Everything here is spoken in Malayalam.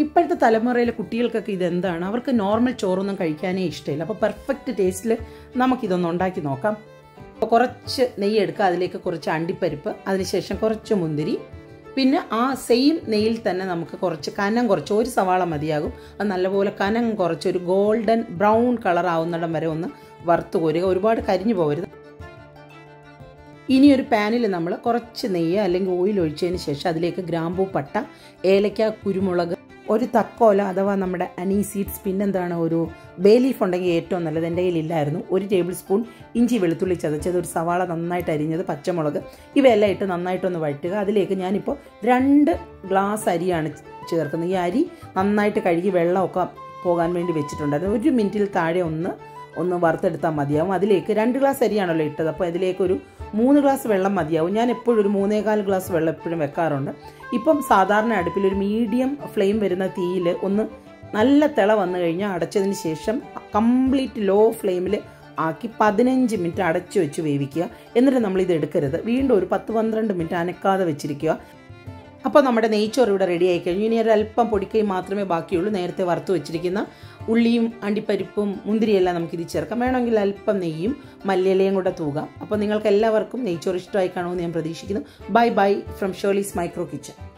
ഇപ്പോഴത്തെ തലമുറയിലെ കുട്ടികൾക്കൊക്കെ ഇതെന്താണ് അവർക്ക് നോർമൽ ചോറൊന്നും കഴിക്കാനേ ഇഷ്ടമില്ല അപ്പോൾ പെർഫെക്റ്റ് ടേസ്റ്റിൽ നമുക്കിതൊന്ന് ഉണ്ടാക്കി നോക്കാം അപ്പോൾ കുറച്ച് നെയ്യ് എടുക്കുക അതിലേക്ക് കുറച്ച് അണ്ടിപ്പരിപ്പ് അതിനുശേഷം കുറച്ച് മുന്തിരി പിന്നെ ആ സെയിം നെയ്യിൽ തന്നെ നമുക്ക് കുറച്ച് കനം കുറച്ച് ഒരു സവാള മതിയാകും അത് നല്ലപോലെ കനം കുറച്ച് ഒരു ഗോൾഡൻ ബ്രൗൺ കളർ ആവുന്നിടം വരെ ഒന്ന് വറുത്ത് കോരുക ഒരുപാട് കരിഞ്ഞു പോകരുത് ഇനി ഒരു പാനിൽ നമ്മൾ കുറച്ച് നെയ്യ് അല്ലെങ്കിൽ ഓയിൽ ഒഴിച്ചതിന് ശേഷം അതിലേക്ക് ഗ്രാമ്പൂ പട്ട ഏലക്ക കുരുമുളക് ഒരു തക്കോല അഥവാ നമ്മുടെ അനീ സീഡ്സ് പിന്നെന്താണ് ഒരു ബേ ലീഫ് ഉണ്ടെങ്കിൽ ഏറ്റവും നല്ലത് എൻ്റെ കയ്യിലില്ലായിരുന്നു ഒരു ടേബിൾ സ്പൂൺ ഇഞ്ചി വെളുത്തുള്ളി ചതച്ചത് ഒരു സവാള നന്നായിട്ട് അരിഞ്ഞത് പച്ചമുളക് ഇവയെല്ലാം ഇട്ട് നന്നായിട്ടൊന്ന് വഴറ്റുക അതിലേക്ക് ഞാനിപ്പോൾ രണ്ട് ഗ്ലാസ് അരിയാണ് ചേർക്കുന്നത് ഈ അരി നന്നായിട്ട് കഴുകി വെള്ളമൊക്കെ പോകാൻ വേണ്ടി വെച്ചിട്ടുണ്ടായിരുന്നു ഒരു മിനിറ്റിൽ താഴെ ഒന്ന് ഒന്ന് വറുത്തെടുത്താൽ മതിയാവും അതിലേക്ക് രണ്ട് ഗ്ലാസ് അരിയാണല്ലോ ഇട്ടത് അപ്പോൾ അതിലേക്ക് ഒരു മൂന്ന് ഗ്ലാസ് വെള്ളം മതിയാവും ഞാൻ എപ്പോഴും ഒരു മൂന്നേകാൽ ഗ്ലാസ് വെള്ളം എപ്പോഴും വെക്കാറുണ്ട് ഇപ്പം സാധാരണ അടുപ്പിൽ ഒരു മീഡിയം ഫ്ലെയിം വരുന്ന തീയിൽ ഒന്ന് നല്ല തിള വന്നു കഴിഞ്ഞാൽ അടച്ചതിന് ശേഷം കംപ്ലീറ്റ് ലോ ഫ്ലെയിമിൽ ആക്കി പതിനഞ്ച് മിനിറ്റ് അടച്ചു വെച്ച് വേവിക്കുക എന്നിട്ട് നമ്മൾ ഇത് എടുക്കരുത് വീണ്ടും ഒരു പത്ത് പന്ത്രണ്ട് മിനിറ്റ് അനക്കാതെ വെച്ചിരിക്കുക അപ്പോൾ നമ്മുടെ നെയ്ച്ചോറ് ഇവിടെ റെഡി ആയി കഴിഞ്ഞു ഇനി ഒരു അല്പം പൊടിക്കൈ മാത്രമേ ബാക്കിയുള്ളൂ നേരത്തെ വറുത്ത് വെച്ചിരിക്കുന്ന ഉള്ളിയും അണ്ടിപ്പരിപ്പും മുന്തിരിയെല്ലാം നമുക്ക് ഇത് ചേർക്കാം വേണമെങ്കിൽ അല്പം നെയ്യും മല്ലിയിലയും കൂടെ തൂകാം അപ്പോൾ നിങ്ങൾക്ക് എല്ലാവർക്കും നെയ്ച്ചോറ് ഇഷ്ടമായി കാണുമെന്ന് ഞാൻ പ്രതീക്ഷിക്കുന്നു bye bye from Shirley's micro kitchen